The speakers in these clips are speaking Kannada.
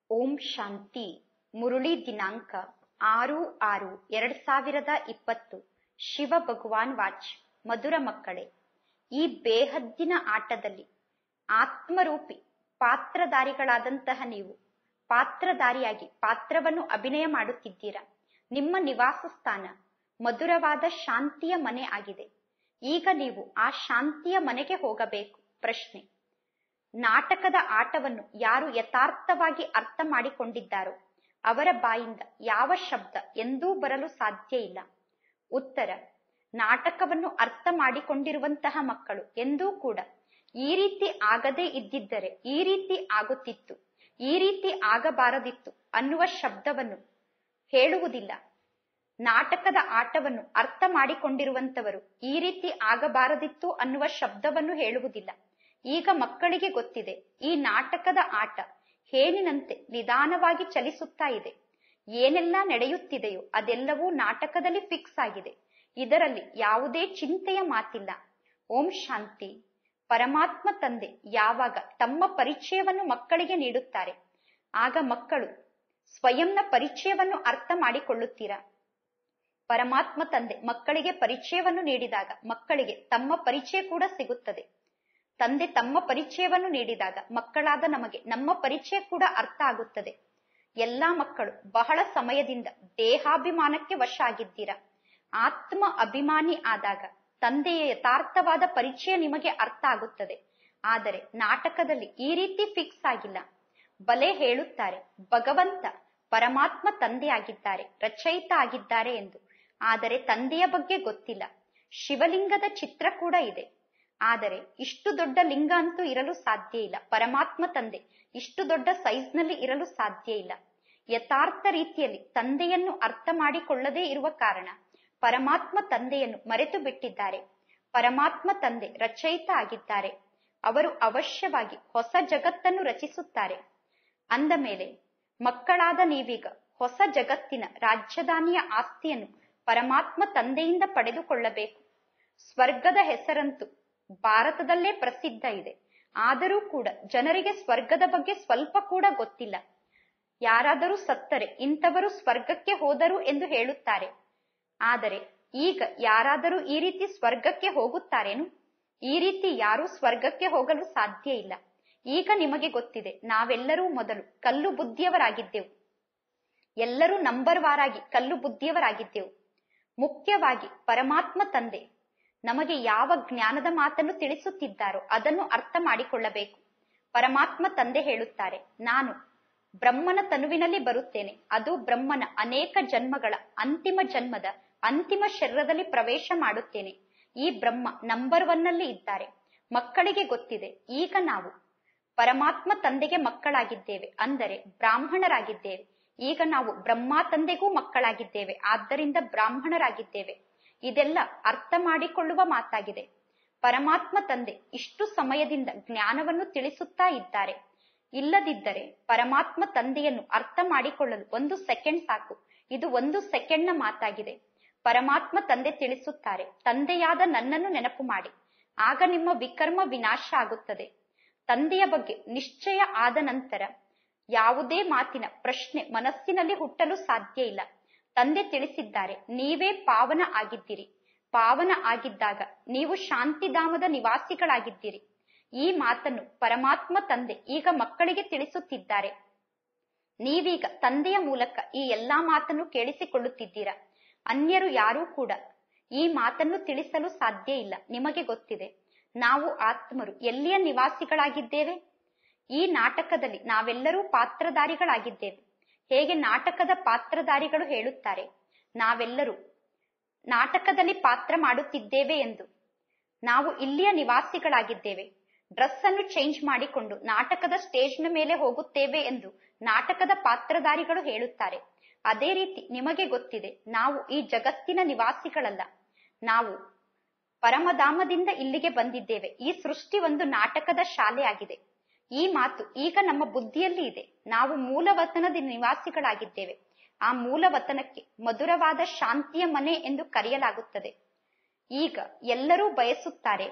ಓಂ ಶಾಂತಿ ಮುರುಳಿ ದಿನಾಂಕ ಆರು ಆರು ಎರಡ್ ಸಾವಿರದ ಇಪ್ಪತ್ತು ಶಿವ ಭಗವಾನ್ ವಾಚ್ ಮಧುರ ಮಕ್ಕಳೇ ಈ ಬೇಹದ್ದಿನ ಆಟದಲ್ಲಿ ಆತ್ಮರೂಪಿ ಪಾತ್ರಧಾರಿಗಳಾದಂತಹ ನೀವು ಪಾತ್ರಧಾರಿಯಾಗಿ ಪಾತ್ರವನ್ನು ಅಭಿನಯ ಮಾಡುತ್ತಿದ್ದೀರಾ ನಿಮ್ಮ ನಿವಾಸ ಸ್ಥಾನ ಮಧುರವಾದ ಶಾಂತಿಯ ಮನೆ ಆಗಿದೆ ಈಗ ನೀವು ಆ ಶಾಂತಿಯ ಮನೆಗೆ ಹೋಗಬೇಕು ಪ್ರಶ್ನೆ ನಾಟಕದ ಆಟವನ್ನು ಯಾರು ಯಥಾರ್ಥವಾಗಿ ಅರ್ಥ ಮಾಡಿಕೊಂಡಿದ್ದಾರೋ ಅವರ ಬಾಯಿಂದ ಯಾವ ಶಬ್ದ ಎಂದೂ ಬರಲು ಸಾಧ್ಯ ಇಲ್ಲ ಉತ್ತರ ನಾಟಕವನ್ನು ಅರ್ಥ ಮಾಡಿಕೊಂಡಿರುವಂತಹ ಮಕ್ಕಳು ಎಂದೂ ಕೂಡ ಈ ರೀತಿ ಆಗದೇ ಇದ್ದಿದ್ದರೆ ಈ ರೀತಿ ಆಗುತ್ತಿತ್ತು ಈ ರೀತಿ ಆಗಬಾರದಿತ್ತು ಅನ್ನುವ ಶಬ್ದವನ್ನು ಹೇಳುವುದಿಲ್ಲ ನಾಟಕದ ಆಟವನ್ನು ಅರ್ಥ ಮಾಡಿಕೊಂಡಿರುವಂತವರು ಈ ರೀತಿ ಆಗಬಾರದಿತ್ತು ಅನ್ನುವ ಶಬ್ದವನ್ನು ಹೇಳುವುದಿಲ್ಲ ಈಗ ಮಕ್ಕಳಿಗೆ ಗೊತ್ತಿದೆ ಈ ನಾಟಕದ ಆಟ ಹೇನಿನಂತೆ ನಿಧಾನವಾಗಿ ಚಲಿಸುತ್ತಾ ಇದೆ ಏನೆಲ್ಲ ನಡೆಯುತ್ತಿದೆಯೋ ಅದೆಲ್ಲವೂ ನಾಟಕದಲ್ಲಿ ಫಿಕ್ಸ್ ಆಗಿದೆ ಇದರಲ್ಲಿ ಯಾವುದೇ ಚಿಂತೆಯ ಮಾತಿಲ್ಲ ಓಂ ಶಾಂತಿ ಪರಮಾತ್ಮ ತಂದೆ ಯಾವಾಗ ತಮ್ಮ ಪರಿಚಯವನ್ನು ಮಕ್ಕಳಿಗೆ ನೀಡುತ್ತಾರೆ ಆಗ ಮಕ್ಕಳು ಸ್ವಯಂನ ಪರಿಚಯವನ್ನು ಅರ್ಥ ಮಾಡಿಕೊಳ್ಳುತ್ತೀರಾ ಪರಮಾತ್ಮ ತಂದೆ ಮಕ್ಕಳಿಗೆ ಪರಿಚಯವನ್ನು ನೀಡಿದಾಗ ಮಕ್ಕಳಿಗೆ ತಮ್ಮ ಪರಿಚಯ ಕೂಡ ಸಿಗುತ್ತದೆ ತಂದೆ ತಮ್ಮ ಪರಿಚಯವನ್ನು ನೀಡಿದಾಗ ಮಕ್ಕಳಾದ ನಮಗೆ ನಮ್ಮ ಪರಿಚಯ ಕೂಡ ಅರ್ಥ ಆಗುತ್ತದೆ ಎಲ್ಲಾ ಮಕ್ಕಳು ಬಹಳ ಸಮಯದಿಂದ ದೇಹಾಭಿಮಾನಕ್ಕೆ ವಶ ಆಗಿದ್ದೀರಾ ಆತ್ಮ ಅಭಿಮಾನಿ ಆದಾಗ ತಂದೆಯ ಯಥಾರ್ಥವಾದ ಪರಿಚಯ ನಿಮಗೆ ಅರ್ಥ ಆಗುತ್ತದೆ ಆದರೆ ನಾಟಕದಲ್ಲಿ ಈ ರೀತಿ ಫಿಕ್ಸ್ ಆಗಿಲ್ಲ ಬಲೆ ಹೇಳುತ್ತಾರೆ ಭಗವಂತ ಪರಮಾತ್ಮ ತಂದೆ ಆಗಿದ್ದಾರೆ ರಚಯಿತ ಆಗಿದ್ದಾರೆ ಎಂದು ಆದರೆ ತಂದೆಯ ಬಗ್ಗೆ ಗೊತ್ತಿಲ್ಲ ಶಿವಲಿಂಗದ ಚಿತ್ರ ಕೂಡ ಇದೆ ಆದರೆ ಇಷ್ಟು ದೊಡ್ಡ ಲಿಂಗ ಅಂತೂ ಇರಲು ಸಾಧ್ಯ ಇಲ್ಲ ಪರಮಾತ್ಮ ತಂದೆ ಇಷ್ಟು ದೊಡ್ಡ ಸೈಜ್ ನಲ್ಲಿ ಇರಲು ಸಾಧ್ಯ ಇಲ್ಲ ಯಥಾರ್ಥ ರೀತಿಯಲ್ಲಿ ತಂದೆಯನ್ನು ಅರ್ಥ ಮಾಡಿಕೊಳ್ಳದೇ ಇರುವ ಕಾರಣ ಪರಮಾತ್ಮ ತಂದೆಯನ್ನು ಮರೆತು ಬಿಟ್ಟಿದ್ದಾರೆ ಪರಮಾತ್ಮ ತಂದೆ ರಚಯಿತ ಆಗಿದ್ದಾರೆ ಅವರು ಅವಶ್ಯವಾಗಿ ಹೊಸ ಜಗತ್ತನ್ನು ರಚಿಸುತ್ತಾರೆ ಅಂದ ಮೇಲೆ ಮಕ್ಕಳಾದ ನೀವೀಗ ಹೊಸ ಜಗತ್ತಿನ ರಾಜಧಾನಿಯ ಆಸ್ತಿಯನ್ನು ಪರಮಾತ್ಮ ತಂದೆಯಿಂದ ಪಡೆದುಕೊಳ್ಳಬೇಕು ಸ್ವರ್ಗದ ಹೆಸರಂತೂ ಭಾರತದಲ್ಲೇ ಪ್ರಸಿದ್ಧ ಇದೆ ಆದರೂ ಕೂಡ ಜನರಿಗೆ ಸ್ವರ್ಗದ ಬಗ್ಗೆ ಸ್ವಲ್ಪ ಕೂಡ ಗೊತ್ತಿಲ್ಲ ಯಾರಾದರೂ ಸತ್ತರೆ ಇಂಥವರು ಸ್ವರ್ಗಕ್ಕೆ ಹೋದರು ಎಂದು ಹೇಳುತ್ತಾರೆ ಆದರೆ ಈಗ ಯಾರಾದರೂ ಈ ರೀತಿ ಸ್ವರ್ಗಕ್ಕೆ ಹೋಗುತ್ತಾರೇನು ಈ ರೀತಿ ಯಾರೂ ಸ್ವರ್ಗಕ್ಕೆ ಹೋಗಲು ಸಾಧ್ಯ ಇಲ್ಲ ಈಗ ನಿಮಗೆ ಗೊತ್ತಿದೆ ನಾವೆಲ್ಲರೂ ಮೊದಲು ಕಲ್ಲು ಬುದ್ಧಿಯವರಾಗಿದ್ದೆವು ಎಲ್ಲರೂ ನಂಬರ್ ವಾರಾಗಿ ಕಲ್ಲು ಬುದ್ಧಿಯವರಾಗಿದ್ದೆವು ಮುಖ್ಯವಾಗಿ ಪರಮಾತ್ಮ ತಂದೆ ನಮಗೆ ಯಾವ ಜ್ಞಾನದ ಮಾತನ್ನು ತಿಳಿಸುತ್ತಿದ್ದಾರೋ ಅದನ್ನು ಅರ್ಥ ಮಾಡಿಕೊಳ್ಳಬೇಕು ಪರಮಾತ್ಮ ತಂದೆ ಹೇಳುತ್ತಾರೆ ನಾನು ಬ್ರಹ್ಮನ ತನುವಿನಲ್ಲಿ ಬರುತ್ತೇನೆ ಅದು ಬ್ರಹ್ಮನ ಅನೇಕ ಜನ್ಮಗಳ ಅಂತಿಮ ಜನ್ಮದ ಅಂತಿಮ ಶರೀರದಲ್ಲಿ ಪ್ರವೇಶ ಮಾಡುತ್ತೇನೆ ಈ ಬ್ರಹ್ಮ ನಂಬರ್ ಒನ್ ನಲ್ಲಿ ಇದ್ದಾರೆ ಮಕ್ಕಳಿಗೆ ಗೊತ್ತಿದೆ ಈಗ ನಾವು ಪರಮಾತ್ಮ ತಂದೆಗೆ ಮಕ್ಕಳಾಗಿದ್ದೇವೆ ಅಂದರೆ ಬ್ರಾಹ್ಮಣರಾಗಿದ್ದೇವೆ ಈಗ ನಾವು ಬ್ರಹ್ಮ ತಂದೆಗೂ ಮಕ್ಕಳಾಗಿದ್ದೇವೆ ಆದ್ದರಿಂದ ಬ್ರಾಹ್ಮಣರಾಗಿದ್ದೇವೆ ಇದೆಲ್ಲ ಅರ್ಥ ಮಾಡಿಕೊಳ್ಳುವ ಮಾತಾಗಿದೆ ಪರಮಾತ್ಮ ತಂದೆ ಇಷ್ಟು ಸಮಯದಿಂದ ಜ್ಞಾನವನ್ನು ತಿಳಿಸುತ್ತಾ ಇದ್ದಾರೆ ಇಲ್ಲದಿದ್ದರೆ ಪರಮಾತ್ಮ ತಂದೆಯನ್ನು ಅರ್ಥ ಮಾಡಿಕೊಳ್ಳಲು ಒಂದು ಸೆಕೆಂಡ್ ಸಾಕು ಇದು ಒಂದು ಸೆಕೆಂಡ್ನ ಮಾತಾಗಿದೆ ಪರಮಾತ್ಮ ತಂದೆ ತಿಳಿಸುತ್ತಾರೆ ತಂದೆಯಾದ ನನ್ನನ್ನು ನೆನಪು ಮಾಡಿ ಆಗ ನಿಮ್ಮ ವಿಕರ್ಮ ವಿನಾಶ ಆಗುತ್ತದೆ ತಂದೆಯ ಬಗ್ಗೆ ನಿಶ್ಚಯ ಆದ ನಂತರ ಯಾವುದೇ ಮಾತಿನ ಪ್ರಶ್ನೆ ಮನಸ್ಸಿನಲ್ಲಿ ಹುಟ್ಟಲು ಸಾಧ್ಯ ಇಲ್ಲ ತಂದೆ ತಿಳಿಸಿದ್ದಾರೆ ನೀವೇ ಪಾವನ ಆಗಿದ್ದೀರಿ ಪಾವನ ಆಗಿದ್ದಾಗ ನೀವು ಶಾಂತಿಧಾಮದ ನಿವಾಸಿಗಳಾಗಿದ್ದೀರಿ ಈ ಮಾತನ್ನು ಪರಮಾತ್ಮ ತಂದೆ ಈಗ ಮಕ್ಕಳಿಗೆ ತಿಳಿಸುತ್ತಿದ್ದಾರೆ ನೀವೀಗ ತಂದೆಯ ಮೂಲಕ ಈ ಎಲ್ಲಾ ಮಾತನ್ನು ಕೇಳಿಸಿಕೊಳ್ಳುತ್ತಿದ್ದೀರಾ ಅನ್ಯರು ಯಾರೂ ಕೂಡ ಈ ಮಾತನ್ನು ತಿಳಿಸಲು ಸಾಧ್ಯ ಇಲ್ಲ ನಿಮಗೆ ಗೊತ್ತಿದೆ ನಾವು ಆತ್ಮರು ಎಲ್ಲಿಯ ನಿವಾಸಿಗಳಾಗಿದ್ದೇವೆ ಈ ನಾಟಕದಲ್ಲಿ ನಾವೆಲ್ಲರೂ ಪಾತ್ರಧಾರಿಗಳಾಗಿದ್ದೇವೆ ಹೇಗೆ ನಾಟಕದ ಪಾತ್ರಧಾರಿಗಳು ಹೇಳುತ್ತಾರೆ ನಾವೆಲ್ಲರೂ ನಾಟಕದಲ್ಲಿ ಪಾತ್ರ ಮಾಡುತ್ತಿದ್ದೇವೆ ಎಂದು ನಾವು ಇಲ್ಲಿಯ ನಿವಾಸಿಗಳಾಗಿದ್ದೇವೆ ಡ್ರೆಸ್ ಅನ್ನು ಚೇಂಜ್ ಮಾಡಿಕೊಂಡು ನಾಟಕದ ಸ್ಟೇಜ್ನ ಮೇಲೆ ಹೋಗುತ್ತೇವೆ ಎಂದು ನಾಟಕದ ಪಾತ್ರಧಾರಿಗಳು ಹೇಳುತ್ತಾರೆ ಅದೇ ರೀತಿ ನಿಮಗೆ ಗೊತ್ತಿದೆ ನಾವು ಈ ಜಗತ್ತಿನ ನಿವಾಸಿಗಳಲ್ಲ ನಾವು ಪರಮಧಾಮದಿಂದ ಇಲ್ಲಿಗೆ ಬಂದಿದ್ದೇವೆ ಈ ಸೃಷ್ಟಿ ಒಂದು ನಾಟಕದ ಶಾಲೆ ಆಗಿದೆ ಈ ಮಾತು ಈಗ ನಮ್ಮ ಬುದ್ಧಿಯಲ್ಲಿ ಇದೆ ನಾವು ಮೂಲವತನದ ನಿವಾಸಿಗಳಾಗಿದ್ದೇವೆ ಆ ಮೂಲವತನಕ್ಕೆ ಮಧುರವಾದ ಶಾಂತಿಯ ಮನೆ ಎಂದು ಕರೆಯಲಾಗುತ್ತದೆ ಈಗ ಎಲ್ಲರೂ ಬಯಸುತ್ತಾರೆ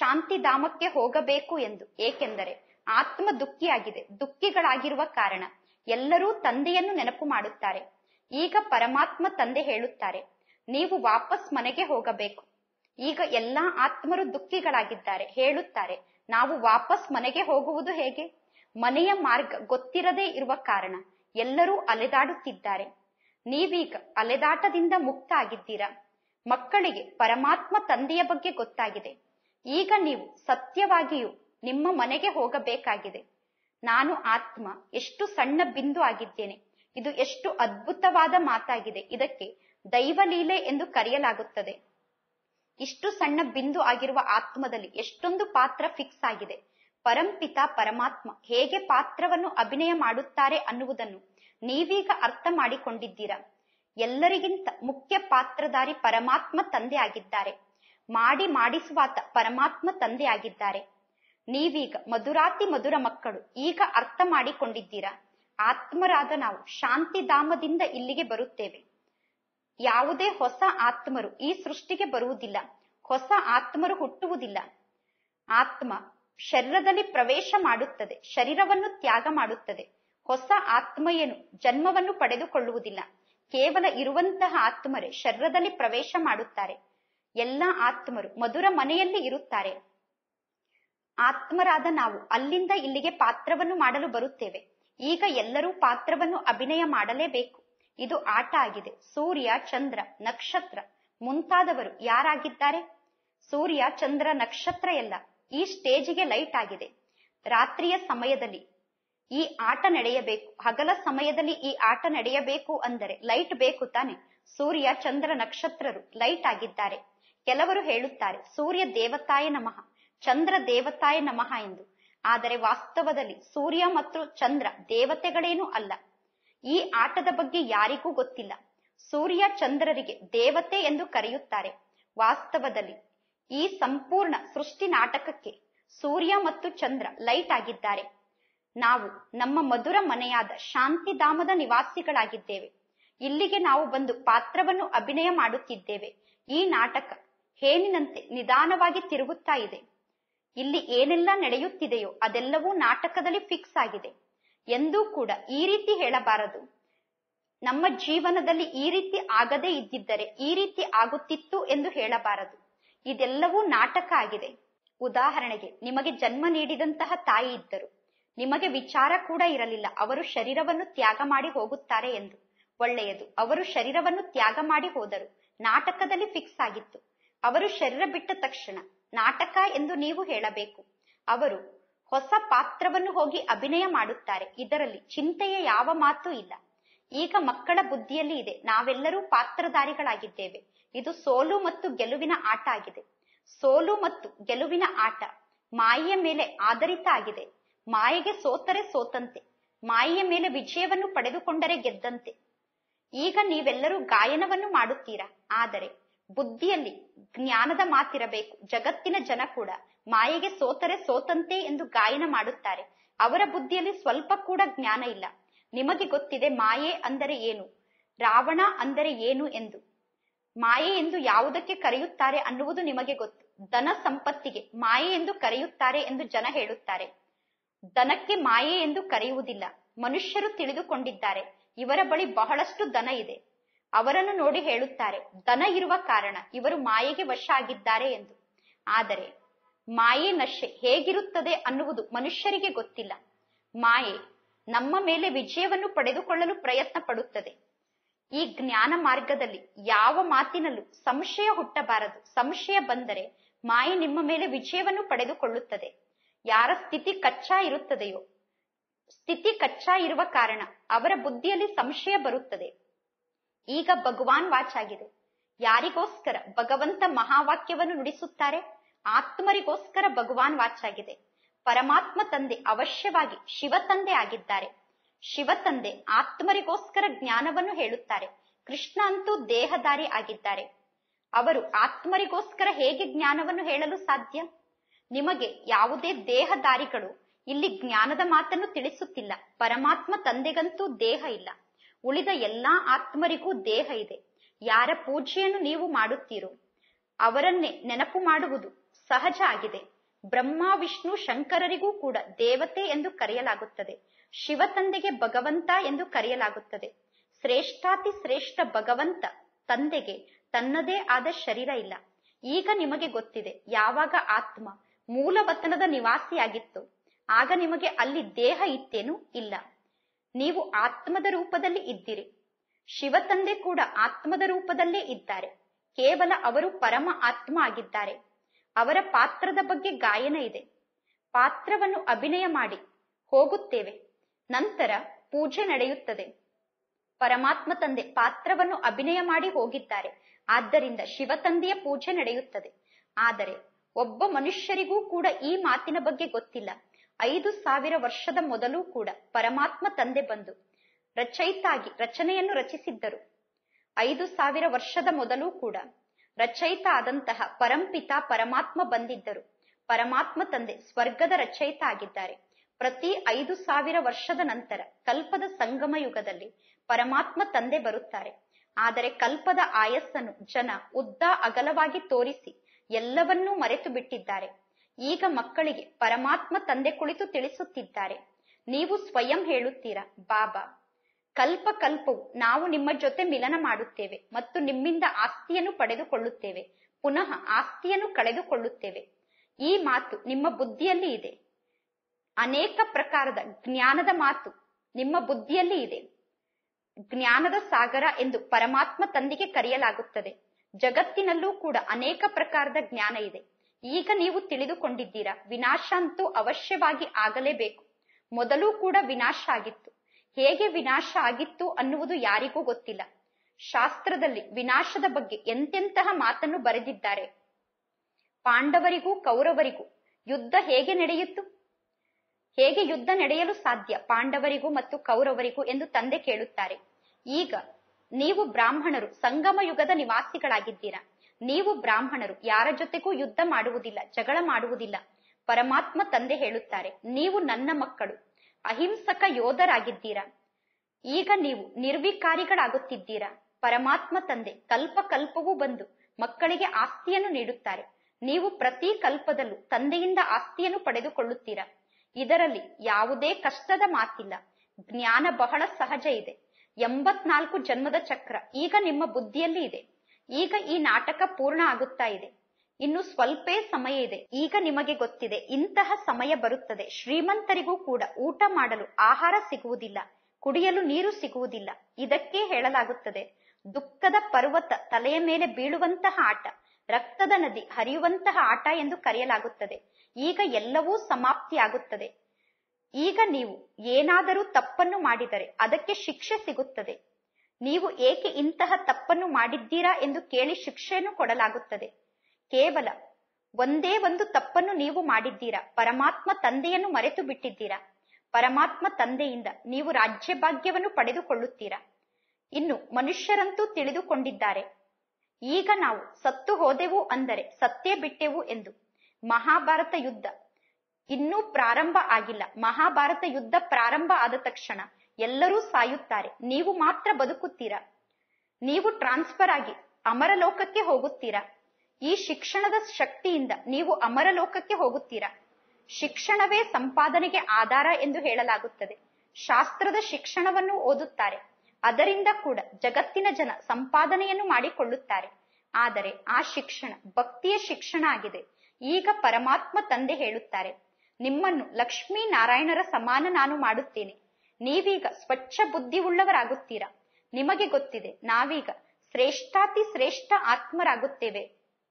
ಶಾಂತಿಧಾಮಕ್ಕೆ ಹೋಗಬೇಕು ಎಂದು ಏಕೆಂದರೆ ಆತ್ಮ ದುಃಖಿಯಾಗಿದೆ ದುಃಖಿಗಳಾಗಿರುವ ಕಾರಣ ಎಲ್ಲರೂ ತಂದೆಯನ್ನು ನೆನಪು ಮಾಡುತ್ತಾರೆ ಈಗ ಪರಮಾತ್ಮ ತಂದೆ ಹೇಳುತ್ತಾರೆ ನೀವು ವಾಪಸ್ ಮನೆಗೆ ಹೋಗಬೇಕು ಈಗ ಎಲ್ಲಾ ಆತ್ಮರು ದುಃಖಿಗಳಾಗಿದ್ದಾರೆ ಹೇಳುತ್ತಾರೆ ನಾವು ವಾಪಸ್ ಮನೆಗೆ ಹೋಗುವುದು ಹೇಗೆ ಮನೆಯ ಮಾರ್ಗ ಗೊತ್ತಿರದೇ ಇರುವ ಕಾರಣ ಎಲ್ಲರೂ ಅಲೆದಾಡುತ್ತಿದ್ದಾರೆ ನೀವೀಗ ಅಲೆದಾಟದಿಂದ ಮುಕ್ತ ಆಗಿದ್ದೀರಾ ಮಕ್ಕಳಿಗೆ ಪರಮಾತ್ಮ ತಂದೆಯ ಬಗ್ಗೆ ಗೊತ್ತಾಗಿದೆ ಈಗ ನೀವು ಸತ್ಯವಾಗಿಯೂ ನಿಮ್ಮ ಮನೆಗೆ ಹೋಗಬೇಕಾಗಿದೆ ನಾನು ಆತ್ಮ ಎಷ್ಟು ಸಣ್ಣ ಬಿಂದು ಆಗಿದ್ದೇನೆ ಇದು ಎಷ್ಟು ಅದ್ಭುತವಾದ ಮಾತಾಗಿದೆ ಇದಕ್ಕೆ ದೈವಲೀಲೆ ಎಂದು ಕರೆಯಲಾಗುತ್ತದೆ ಇಷ್ಟು ಸಣ್ಣ ಬಿಂದು ಆಗಿರುವ ಆತ್ಮದಲ್ಲಿ ಎಷ್ಟೊಂದು ಪಾತ್ರ ಫಿಕ್ಸ್ ಆಗಿದೆ ಪರಂಪಿತ ಪರಮಾತ್ಮ ಹೇಗೆ ಪಾತ್ರವನ್ನು ಅಭಿನಯ ಮಾಡುತ್ತಾರೆ ಅನ್ನುವುದನ್ನು ನೀವೀಗ ಅರ್ಥ ಮಾಡಿಕೊಂಡಿದ್ದೀರಾ ಎಲ್ಲರಿಗಿಂತ ಮುಖ್ಯ ಪಾತ್ರಧಾರಿ ಪರಮಾತ್ಮ ತಂದೆ ಆಗಿದ್ದಾರೆ ಮಾಡಿ ಮಾಡಿಸುವಾತ ಪರಮಾತ್ಮ ತಂದೆ ಆಗಿದ್ದಾರೆ ನೀವೀಗ ಮಧುರಾತಿ ಮಧುರ ಮಕ್ಕಳು ಈಗ ಅರ್ಥ ಮಾಡಿಕೊಂಡಿದ್ದೀರಾ ಆತ್ಮರಾದ ನಾವು ಶಾಂತಿಧಾಮದಿಂದ ಇಲ್ಲಿಗೆ ಬರುತ್ತೇವೆ ಯಾವುದೇ ಹೊಸ ಆತ್ಮರು ಈ ಸೃಷ್ಟಿಗೆ ಬರುವುದಿಲ್ಲ ಹೊಸ ಆತ್ಮರು ಹುಟ್ಟುವುದಿಲ್ಲ ಆತ್ಮ ಶರೀರದಲ್ಲಿ ಪ್ರವೇಶ ಮಾಡುತ್ತದೆ ಶರೀರವನ್ನು ತ್ಯಾಗ ಮಾಡುತ್ತದೆ ಹೊಸ ಆತ್ಮ ಏನು ಜನ್ಮವನ್ನು ಪಡೆದುಕೊಳ್ಳುವುದಿಲ್ಲ ಕೇವಲ ಇರುವಂತಹ ಆತ್ಮರೇ ಶರೀರದಲ್ಲಿ ಪ್ರವೇಶ ಮಾಡುತ್ತಾರೆ ಎಲ್ಲ ಆತ್ಮರು ಮಧುರ ಮನೆಯಲ್ಲಿ ಇರುತ್ತಾರೆ ಆತ್ಮರಾದ ನಾವು ಅಲ್ಲಿಂದ ಇಲ್ಲಿಗೆ ಪಾತ್ರವನ್ನು ಮಾಡಲು ಬರುತ್ತೇವೆ ಈಗ ಎಲ್ಲರೂ ಪಾತ್ರವನ್ನು ಅಭಿನಯ ಮಾಡಲೇಬೇಕು ಇದು ಆಟ ಆಗಿದೆ ಸೂರ್ಯ ಚಂದ್ರ ನಕ್ಷತ್ರ ಮುಂತಾದವರು ಯಾರಾಗಿದ್ದಾರೆ ಸೂರ್ಯ ಚಂದ್ರ ನಕ್ಷತ್ರ ಎಲ್ಲ ಈ ಸ್ಟೇಜಿಗೆ ಲೈಟ್ ಆಗಿದೆ ರಾತ್ರಿಯ ಸಮಯದಲ್ಲಿ ಈ ಆಟ ನಡೆಯಬೇಕು ಹಗಲ ಸಮಯದಲ್ಲಿ ಈ ಆಟ ನಡೆಯಬೇಕು ಅಂದರೆ ಲೈಟ್ ಬೇಕು ತಾನೆ ಸೂರ್ಯ ಚಂದ್ರ ನಕ್ಷತ್ರರು ಲೈಟ್ ಆಗಿದ್ದಾರೆ ಕೆಲವರು ಹೇಳುತ್ತಾರೆ ಸೂರ್ಯ ದೇವತಾಯ ನಮಃ ಚಂದ್ರ ದೇವತಾಯ ನಮಃ ಎಂದು ಆದರೆ ವಾಸ್ತವದಲ್ಲಿ ಸೂರ್ಯ ಮತ್ತು ಚಂದ್ರ ದೇವತೆಗಳೇನೂ ಅಲ್ಲ ಈ ಆಟದ ಬಗ್ಗೆ ಯಾರಿಗೂ ಗೊತ್ತಿಲ್ಲ ಸೂರ್ಯ ಚಂದ್ರರಿಗೆ ದೇವತೆ ಎಂದು ಕರೆಯುತ್ತಾರೆ ವಾಸ್ತವದಲ್ಲಿ ಈ ಸಂಪೂರ್ಣ ಸೃಷ್ಟಿ ನಾಟಕಕ್ಕೆ ಸೂರ್ಯ ಮತ್ತು ಚಂದ್ರ ಲೈಟ್ ಆಗಿದ್ದಾರೆ ನಾವು ನಮ್ಮ ಮಧುರ ಮನೆಯಾದ ಶಾಂತಿಧಾಮದ ನಿವಾಸಿಗಳಾಗಿದ್ದೇವೆ ಇಲ್ಲಿಗೆ ನಾವು ಬಂದು ಪಾತ್ರವನ್ನು ಅಭಿನಯ ಮಾಡುತ್ತಿದ್ದೇವೆ ಈ ನಾಟಕ ಹೇನಿನಂತೆ ನಿಧಾನವಾಗಿ ತಿರುಗುತ್ತಾ ಇದೆ ಇಲ್ಲಿ ಏನೆಲ್ಲ ನಡೆಯುತ್ತಿದೆಯೋ ಅದೆಲ್ಲವೂ ನಾಟಕದಲ್ಲಿ ಫಿಕ್ಸ್ ಆಗಿದೆ ಎಂದೂ ಕೂಡ ಈ ರೀತಿ ಹೇಳಬಾರದು ನಮ್ಮ ಜೀವನದಲ್ಲಿ ಈ ರೀತಿ ಆಗದೇ ಇದ್ದಿದ್ದರೆ ಈ ರೀತಿ ಆಗುತ್ತಿತ್ತು ಎಂದು ಹೇಳಬಾರದು ಇದೆಲ್ಲವೂ ನಾಟಕ ಆಗಿದೆ ಉದಾಹರಣೆಗೆ ನಿಮಗೆ ಜನ್ಮ ನೀಡಿದಂತಹ ತಾಯಿ ಇದ್ದರು ನಿಮಗೆ ವಿಚಾರ ಕೂಡ ಇರಲಿಲ್ಲ ಅವರು ಶರೀರವನ್ನು ತ್ಯಾಗ ಮಾಡಿ ಹೋಗುತ್ತಾರೆ ಎಂದು ಒಳ್ಳೆಯದು ಅವರು ಶರೀರವನ್ನು ತ್ಯಾಗ ಮಾಡಿ ಹೋದರು ನಾಟಕದಲ್ಲಿ ಫಿಕ್ಸ್ ಆಗಿತ್ತು ಅವರು ಶರೀರ ಬಿಟ್ಟ ತಕ್ಷಣ ನಾಟಕ ಎಂದು ನೀವು ಹೇಳಬೇಕು ಅವರು ಹೊಸ ಪಾತ್ರವನ್ನು ಹೋಗಿ ಅಭಿನಯ ಮಾಡುತ್ತಾರೆ ಇದರಲ್ಲಿ ಚಿಂತೆಯ ಯಾವ ಮಾತು ಇಲ್ಲ ಈಗ ಮಕ್ಕಳ ಬುದ್ಧಿಯಲ್ಲಿ ಇದೆ ನಾವೆಲ್ಲರೂ ಪಾತ್ರಧಾರಿಗಳಾಗಿದ್ದೇವೆ ಇದು ಸೋಲು ಮತ್ತು ಗೆಲುವಿನ ಆಟ ಆಗಿದೆ ಸೋಲು ಮತ್ತು ಗೆಲುವಿನ ಆಟ ಮಾಯೆಯ ಮೇಲೆ ಆಧಾರಿತ ಆಗಿದೆ ಮಾಯೆಗೆ ಸೋತರೆ ಸೋತಂತೆ ಮಾಯೆಯ ಮೇಲೆ ವಿಜಯವನ್ನು ಪಡೆದುಕೊಂಡರೆ ಗೆದ್ದಂತೆ ಈಗ ನೀವೆಲ್ಲರೂ ಗಾಯನವನ್ನು ಮಾಡುತ್ತೀರಾ ಆದರೆ ಬುದ್ಧಿಯಲ್ಲಿ ಜ್ಞಾನದ ಮಾತಿರಬೇಕು ಜಗತ್ತಿನ ಜನ ಕೂಡ ಮಾಯೆಗೆ ಸೋತರೆ ಸೋತಂತೆ ಎಂದು ಗಾಯನ ಮಾಡುತ್ತಾರೆ ಅವರ ಬುದ್ಧಿಯಲ್ಲಿ ಸ್ವಲ್ಪ ಕೂಡ ಜ್ಞಾನ ಇಲ್ಲ ನಿಮಗೆ ಗೊತ್ತಿದೆ ಮಾಯೆ ಅಂದರೆ ಏನು ರಾವಣ ಅಂದರೆ ಏನು ಎಂದು ಮಾಯೆ ಎಂದು ಯಾವುದಕ್ಕೆ ಕರೆಯುತ್ತಾರೆ ಅನ್ನುವುದು ನಿಮಗೆ ಗೊತ್ತು ಧನ ಸಂಪತ್ತಿಗೆ ಮಾಯೆ ಎಂದು ಕರೆಯುತ್ತಾರೆ ಎಂದು ಜನ ಹೇಳುತ್ತಾರೆ ದನಕ್ಕೆ ಮಾಯೆ ಎಂದು ಕರೆಯುವುದಿಲ್ಲ ಮನುಷ್ಯರು ತಿಳಿದುಕೊಂಡಿದ್ದಾರೆ ಇವರ ಬಳಿ ಬಹಳಷ್ಟು ದನ ಇದೆ ಅವರನ್ನು ನೋಡಿ ಹೇಳುತ್ತಾರೆ ದನ ಇರುವ ಕಾರಣ ಇವರು ಮಾಯೆಗೆ ವಶ ಆಗಿದ್ದಾರೆ ಎಂದು ಆದರೆ ಮಾಯೆ ನಶೆ ಹೇಗಿರುತ್ತದೆ ಅನ್ನುವುದು ಮನುಷ್ಯರಿಗೆ ಗೊತ್ತಿಲ್ಲ ಮಾಯೆ ನಮ್ಮ ಮೇಲೆ ವಿಜಯವನ್ನು ಪಡೆದುಕೊಳ್ಳಲು ಪ್ರಯತ್ನ ಪಡುತ್ತದೆ ಈ ಜ್ಞಾನ ಮಾರ್ಗದಲ್ಲಿ ಯಾವ ಮಾತಿನಲ್ಲೂ ಸಂಶಯ ಹುಟ್ಟಬಾರದು ಸಂಶಯ ಬಂದರೆ ಮಾಯೆ ನಿಮ್ಮ ಮೇಲೆ ವಿಜಯವನ್ನು ಪಡೆದುಕೊಳ್ಳುತ್ತದೆ ಯಾರ ಸ್ಥಿತಿ ಕಚ್ಚಾ ಇರುತ್ತದೆಯೋ ಸ್ಥಿತಿ ಕಚ್ಚಾ ಇರುವ ಕಾರಣ ಅವರ ಬುದ್ಧಿಯಲ್ಲಿ ಸಂಶಯ ಬರುತ್ತದೆ ಈಗ ಭಗವಾನ್ ವಾಚಾಗಿದೆ ಯಾರಿಗೋಸ್ಕರ ಭಗವಂತ ಮಹಾವಾಕ್ಯವನ್ನು ನುಡಿಸುತ್ತಾರೆ ಆತ್ಮರಿಗೋಸ್ಕರ ಭಗವಾನ್ ವಾಚಾಗಿದೆ ಪರಮಾತ್ಮ ತಂದೆ ಅವಶ್ಯವಾಗಿ ಶಿವ ತಂದೆ ಆಗಿದ್ದಾರೆ ಶಿವ ತಂದೆ ಆತ್ಮರಿಗೋಸ್ಕರ ಜ್ಞಾನವನ್ನು ಹೇಳುತ್ತಾರೆ ಕೃಷ್ಣ ಅಂತೂ ದೇಹದಾರಿ ಆಗಿದ್ದಾರೆ ಅವರು ಆತ್ಮರಿಗೋಸ್ಕರ ಹೇಗೆ ಜ್ಞಾನವನ್ನು ಹೇಳಲು ಸಾಧ್ಯ ನಿಮಗೆ ಯಾವುದೇ ದೇಹದಾರಿಗಳು ಇಲ್ಲಿ ಜ್ಞಾನದ ಮಾತನ್ನು ತಿಳಿಸುತ್ತಿಲ್ಲ ಪರಮಾತ್ಮ ತಂದೆಗಂತೂ ದೇಹ ಇಲ್ಲ ಉಳಿದ ಎಲ್ಲಾ ಆತ್ಮರಿಗೂ ದೇಹ ಇದೆ ಯಾರ ಪೂಜೆಯನ್ನು ನೀವು ಮಾಡುತ್ತೀರೋ ಅವರನ್ನೇ ನೆನಪು ಮಾಡುವುದು ಸಹಜ ಆಗಿದೆ ಬ್ರಹ್ಮ ವಿಷ್ಣು ಶಂಕರರಿಗೂ ಕೂಡ ದೇವತೆ ಎಂದು ಕರೆಯಲಾಗುತ್ತದೆ ಶಿವ ತಂದೆಗೆ ಭಗವಂತ ಎಂದು ಕರೆಯಲಾಗುತ್ತದೆ ಶ್ರೇಷ್ಠಾತಿ ಶ್ರೇಷ್ಠ ಭಗವಂತ ತಂದೆಗೆ ತನ್ನದೇ ಆದ ಶರೀರ ಇಲ್ಲ ಈಗ ನಿಮಗೆ ಗೊತ್ತಿದೆ ಯಾವಾಗ ಆತ್ಮ ಮೂಲವತನದ ನಿವಾಸಿಯಾಗಿತ್ತು ಆಗ ನಿಮಗೆ ಅಲ್ಲಿ ದೇಹ ಇತ್ತೇನು ಇಲ್ಲ ನೀವು ಆತ್ಮದ ರೂಪದಲ್ಲಿ ಇದ್ದೀರಿ ಶಿವ ತಂದೆ ಕೂಡ ಆತ್ಮದ ರೂಪದಲ್ಲೇ ಇದ್ದಾರೆ ಕೇವಲ ಅವರು ಪರಮ ಆತ್ಮ ಆಗಿದ್ದಾರೆ ಅವರ ಪಾತ್ರದ ಬಗ್ಗೆ ಗಾಯನ ಇದೆ ಪಾತ್ರವನ್ನು ಅಭಿನಯ ಮಾಡಿ ಹೋಗುತ್ತೇವೆ ನಂತರ ಪೂಜೆ ನಡೆಯುತ್ತದೆ ಪರಮಾತ್ಮ ತಂದೆ ಪಾತ್ರವನ್ನು ಅಭಿನಯ ಮಾಡಿ ಹೋಗಿದ್ದಾರೆ ಆದ್ದರಿಂದ ಶಿವ ತಂದೆಯ ಪೂಜೆ ನಡೆಯುತ್ತದೆ ಆದರೆ ಒಬ್ಬ ಮನುಷ್ಯರಿಗೂ ಕೂಡ ಈ ಮಾತಿನ ಬಗ್ಗೆ ಗೊತ್ತಿಲ್ಲ ಐದು ಸಾವಿರ ವರ್ಷದ ಮೊದಲು ಕೂಡ ಪರಮಾತ್ಮ ತಂದೆ ಬಂದು ರಚಯಿತಾಗಿ ರಚನೆಯನ್ನು ರಚಿಸಿದ್ದರು ಐದು ಸಾವಿರ ವರ್ಷದ ಮೊದಲು ಕೂಡ ರಚಯಿತ ಆದಂತಹ ಪರಂಪಿತ ಪರಮಾತ್ಮ ಬಂದಿದ್ದರು ಪರಮಾತ್ಮ ತಂದೆ ಸ್ವರ್ಗದ ರಚಯಿತ ಆಗಿದ್ದಾರೆ ಪ್ರತಿ ಐದು ಸಾವಿರ ವರ್ಷದ ನಂತರ ಕಲ್ಪದ ಸಂಗಮ ಯುಗದಲ್ಲಿ ಪರಮಾತ್ಮ ತಂದೆ ಬರುತ್ತಾರೆ ಆದರೆ ಕಲ್ಪದ ಆಯಸ್ಸನ್ನು ಜನ ಉದ್ದ ಅಗಲವಾಗಿ ತೋರಿಸಿ ಎಲ್ಲವನ್ನೂ ಮರೆತು ಬಿಟ್ಟಿದ್ದಾರೆ ಈಗ ಮಕ್ಕಳಿಗೆ ಪರಮಾತ್ಮ ತಂದೆ ಕುಳಿತು ತಿಳಿಸುತ್ತಿದ್ದಾರೆ ನೀವು ಸ್ವಯಂ ಹೇಳುತ್ತೀರಾ ಬಾಬಾ ಕಲ್ಪ ಕಲ್ಪವು ನಾವು ನಿಮ್ಮ ಜೊತೆ ಮಿಲನ ಮಾಡುತ್ತೇವೆ ಮತ್ತು ನಿಮ್ಮಿಂದ ಆಸ್ತಿಯನ್ನು ಪಡೆದುಕೊಳ್ಳುತ್ತೇವೆ ಪುನಃ ಆಸ್ತಿಯನ್ನು ಕಳೆದುಕೊಳ್ಳುತ್ತೇವೆ ಈ ಮಾತು ನಿಮ್ಮ ಬುದ್ಧಿಯಲ್ಲಿ ಇದೆ ಅನೇಕ ಪ್ರಕಾರದ ಜ್ಞಾನದ ಮಾತು ನಿಮ್ಮ ಬುದ್ಧಿಯಲ್ಲಿ ಇದೆ ಜ್ಞಾನದ ಸಾಗರ ಎಂದು ಪರಮಾತ್ಮ ತಂದೆಗೆ ಕರೆಯಲಾಗುತ್ತದೆ ಜಗತ್ತಿನಲ್ಲೂ ಕೂಡ ಅನೇಕ ಪ್ರಕಾರದ ಜ್ಞಾನ ಇದೆ ಈಗ ನೀವು ತಿಳಿದುಕೊಂಡಿದ್ದೀರಾ ವಿನಾಶ ಅಂತೂ ಅವಶ್ಯವಾಗಿ ಆಗಲೇಬೇಕು ಮೊದಲು ಕೂಡ ವಿನಾಶ ಆಗಿತ್ತು ಹೇಗೆ ವಿನಾಶ ಆಗಿತ್ತು ಅನ್ನುವುದು ಯಾರಿಗೂ ಗೊತ್ತಿಲ್ಲ ಶಾಸ್ತ್ರದಲ್ಲಿ ವಿನಾಶದ ಬಗ್ಗೆ ಎಂತೆಂತಹ ಮಾತನ್ನು ಬರೆದಿದ್ದಾರೆ ಪಾಂಡವರಿಗೂ ಕೌರವರಿಗೂ ಯುದ್ಧ ಹೇಗೆ ನಡೆಯಿತು ಹೇಗೆ ಯುದ್ಧ ನಡೆಯಲು ಸಾಧ್ಯ ಪಾಂಡವರಿಗೂ ಮತ್ತು ಕೌರವರಿಗೂ ಎಂದು ತಂದೆ ಕೇಳುತ್ತಾರೆ ಈಗ ನೀವು ಬ್ರಾಹ್ಮಣರು ಸಂಗಮ ಯುಗದ ನಿವಾಸಿಗಳಾಗಿದ್ದೀರಾ ನೀವು ಬ್ರಾಹ್ಮಣರು ಯಾರ ಜೊತೆಗೂ ಯುದ್ಧ ಮಾಡುವುದಿಲ್ಲ ಜಗಳ ಮಾಡುವುದಿಲ್ಲ ಪರಮಾತ್ಮ ತಂದೆ ಹೇಳುತ್ತಾರೆ ನೀವು ನನ್ನ ಮಕ್ಕಳು ಅಹಿಂಸಕ ಯೋಧರಾಗಿದ್ದೀರಾ ಈಗ ನೀವು ನಿರ್ವಿಕಾರಿಗಳಾಗುತ್ತಿದ್ದೀರಾ ಪರಮಾತ್ಮ ತಂದೆ ಕಲ್ಪ ಕಲ್ಪವೂ ಬಂದು ಮಕ್ಕಳಿಗೆ ಆಸ್ತಿಯನ್ನು ನೀಡುತ್ತಾರೆ ನೀವು ಪ್ರತಿ ಕಲ್ಪದಲ್ಲೂ ತಂದೆಯಿಂದ ಆಸ್ತಿಯನ್ನು ಪಡೆದುಕೊಳ್ಳುತ್ತೀರಾ ಇದರಲ್ಲಿ ಯಾವುದೇ ಕಷ್ಟದ ಮಾತಿಲ್ಲ ಜ್ಞಾನ ಬಹಳ ಸಹಜ ಇದೆ ಎಂಬತ್ನಾಲ್ಕು ಜನ್ಮದ ಚಕ್ರ ಈಗ ನಿಮ್ಮ ಬುದ್ಧಿಯಲ್ಲಿ ಇದೆ ಈಗ ಈ ನಾಟಕ ಪೂರ್ಣ ಆಗುತ್ತಾ ಇದೆ ಇನ್ನು ಸ್ವಲ್ಪೇ ಸಮಯ ಇದೆ ಈಗ ನಿಮಗೆ ಗೊತ್ತಿದೆ ಇಂತಹ ಸಮಯ ಬರುತ್ತದೆ ಶ್ರೀಮಂತರಿಗೂ ಕೂಡ ಊಟ ಮಾಡಲು ಆಹಾರ ಸಿಗುವುದಿಲ್ಲ ಕುಡಿಯಲು ನೀರು ಸಿಗುವುದಿಲ್ಲ ಇದಕ್ಕೆ ಹೇಳಲಾಗುತ್ತದೆ ದುಃಖದ ಪರ್ವತ ತಲೆಯ ಮೇಲೆ ಬೀಳುವಂತಹ ಆಟ ರಕ್ತದ ನದಿ ಹರಿಯುವಂತಹ ಆಟ ಎಂದು ಕರೆಯಲಾಗುತ್ತದೆ ಈಗ ಎಲ್ಲವೂ ಸಮಾಪ್ತಿಯಾಗುತ್ತದೆ ಈಗ ನೀವು ಏನಾದರೂ ತಪ್ಪನ್ನು ಮಾಡಿದರೆ ಅದಕ್ಕೆ ಶಿಕ್ಷೆ ಸಿಗುತ್ತದೆ ನೀವು ಏಕೆ ಇಂತಹ ತಪ್ಪನ್ನು ಮಾಡಿದ್ದೀರಾ ಎಂದು ಕೇಳಿ ಶಿಕ್ಷೆಯನ್ನು ಕೊಡಲಾಗುತ್ತದೆ ಕೇವಲ ಒಂದೇ ಒಂದು ತಪ್ಪನ್ನು ನೀವು ಮಾಡಿದ್ದೀರಾ ಪರಮಾತ್ಮ ತಂದೆಯನ್ನು ಮರೆತು ಬಿಟ್ಟಿದ್ದೀರಾ ಪರಮಾತ್ಮ ತಂದೆಯಿಂದ ನೀವು ರಾಜ್ಯ ಭಾಗ್ಯವನ್ನು ಪಡೆದುಕೊಳ್ಳುತ್ತೀರಾ ಇನ್ನು ಮನುಷ್ಯರಂತೂ ತಿಳಿದುಕೊಂಡಿದ್ದಾರೆ ಈಗ ನಾವು ಸತ್ತು ಹೋದೆವು ಅಂದರೆ ಸತ್ತೇ ಬಿಟ್ಟೆವು ಎಂದು ಮಹಾಭಾರತ ಯುದ್ಧ ಇನ್ನೂ ಪ್ರಾರಂಭ ಆಗಿಲ್ಲ ಮಹಾಭಾರತ ಯುದ್ಧ ಪ್ರಾರಂಭ ಆದ ತಕ್ಷಣ ಎಲ್ಲರೂ ಸಾಯುತ್ತಾರೆ ನೀವು ಮಾತ್ರ ಬದುಕುತ್ತೀರಾ ನೀವು ಟ್ರಾನ್ಸ್ಫರ್ ಆಗಿ ಅಮರಲೋಕಕ್ಕೆ ಹೋಗುತ್ತೀರಾ ಈ ಶಿಕ್ಷಣದ ಶಕ್ತಿಯಿಂದ ನೀವು ಅಮರಲೋಕಕ್ಕೆ ಹೋಗುತ್ತೀರಾ ಶಿಕ್ಷಣವೇ ಸಂಪಾದನೆಗೆ ಆಧಾರ ಎಂದು ಹೇಳಲಾಗುತ್ತದೆ ಶಾಸ್ತ್ರದ ಶಿಕ್ಷಣವನ್ನು ಓದುತ್ತಾರೆ ಅದರಿಂದ ಕೂಡ ಜಗತ್ತಿನ ಜನ ಸಂಪಾದನೆಯನ್ನು ಮಾಡಿಕೊಳ್ಳುತ್ತಾರೆ ಆದರೆ ಆ ಶಿಕ್ಷಣ ಭಕ್ತಿಯ ಶಿಕ್ಷಣ ಆಗಿದೆ ಈಗ ಪರಮಾತ್ಮ ತಂದೆ ಹೇಳುತ್ತಾರೆ ನಿಮ್ಮನ್ನು ಲಕ್ಷ್ಮೀ ನಾರಾಯಣರ ಸಮಾನ ನಾನು ಮಾಡುತ್ತೇನೆ ನೀವೀಗ ಸ್ವಚ್ಛ ಬುದ್ಧಿ ಉಳ್ಳವರಾಗುತ್ತೀರಾ ನಿಮಗೆ ಗೊತ್ತಿದೆ ನಾವೀಗ ಶ್ರೇಷ್ಠಾತಿ ಶ್ರೇಷ್ಠ ಆತ್ಮರಾಗುತ್ತೇವೆ